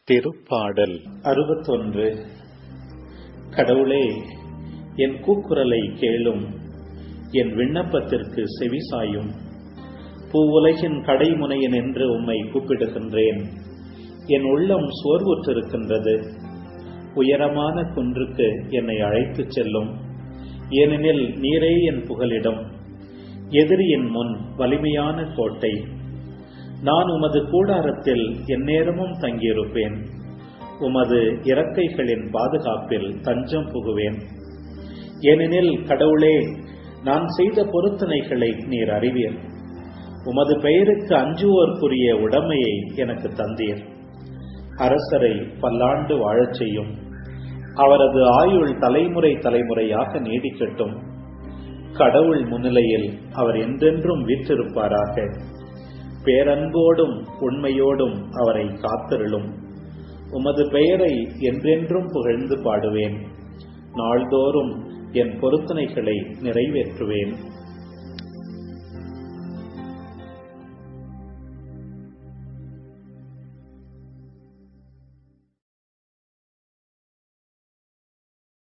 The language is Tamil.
திருப்பாடல் அறுபத்தொன்று கடவுளே என் கூக்குரலை கேளும் என் விண்ணப்பத்திற்கு செவிசாயும் பூவுலகின் கடைமுனையின் என்று உம்மை கூப்பிடுகின்றேன் என் உள்ளம் சோர்வுற்றிருக்கின்றது உயரமான குன்றுக்கு என்னை அழைத்துச் செல்லும் ஏனெனில் நீரே என் புகலிடம் எதிரியின் முன் வலிமையான கோட்டை நான் உமது கூடாரத்தில் எந்நேரமும் தங்கியிருப்பேன் உமது இறக்கைகளின் பாதுகாப்பில் தஞ்சம் புகுவேன் ஏனெனில் கடவுளே நான் செய்த பொருத்தனைகளை நீர் அறிவீர் உமது பெயருக்கு அஞ்சுவோர்க்குரிய உடமையை எனக்கு தந்தீர் அரசரை பல்லாண்டு வாழச் செய்யும் அவரது ஆயுள் தலைமுறை தலைமுறையாக நீடிக்கட்டும் கடவுள் முன்னிலையில் அவர் என்றென்றும் வீற்றிருப்பாராக பேரன்போடும் உண்மையோடும் அவரை காத்திருளும் உமது பெயரை என்றென்றும் புகழ்ந்து பாடுவேன் நாள்தோறும் என் பொருத்தனைகளை நிறைவேற்றுவேன்